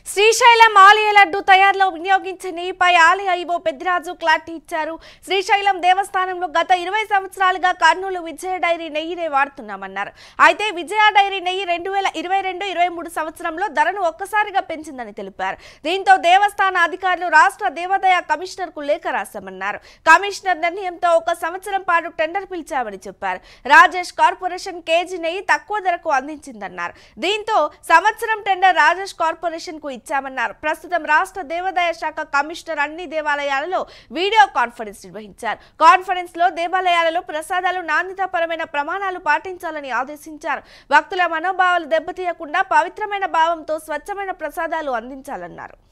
శ్రీశైలం ఆలయ లడ్డు తయారీలో వినియోగించే నెయ్యిపై ఆలయ ఐవో పెద్దిరాజు క్లారిటీ ఇచ్చారు శ్రీశైలం దేవస్థానంలో గత ఇరవై సంవత్సరాలుగా కర్నూలు విజయ డైరీ నెయ్యినే వాడుతున్నామన్నారు అయితే విజయ డైరీ నెయ్యి రెండు వేల ఇరవై రెండు ఇరవై మూడు సంవత్సరంలో ధరను ఒక్కసారిగా పెంచిందని తెలిపారు దీంతో దేవస్థాన అధికారులు రాష్ట్ర దేవాదాయ కమిషనర్ కు లేఖ రాశామన్నారు కమిషనర్ నిర్ణయంతో ఒక సంవత్సరం పాటు టెండర్ పిలిచామని చెప్పారు రాజేష్ కార్పొరేషన్ కేజీ నెయ్యి తక్కువ ధరకు అందించిందన్నారు దీంతో సంవత్సరం టెండర్ రాజేష్ కార్పొరేషన్ కు ఇచ్చామన్నారు ప్రస్తుతం రాష్ట్ర దేవాదాయ శాఖ కమిషనర్ అన్ని దేవాలయాలలో వీడియో కాన్ఫరెన్స్ నిర్వహించారు కాన్ఫరెన్స్ లో దేవాలయాలలో ప్రసాదాలు నాణ్యతాపరమైన ప్రమాణాలు పాటించాలని ఆదేశించారు భక్తుల మనోభావాలు దెబ్బతీయకుండా పవిత్రమైన భావంతో స్వచ్ఛమైన ప్రసాదాలు అందించాలన్నారు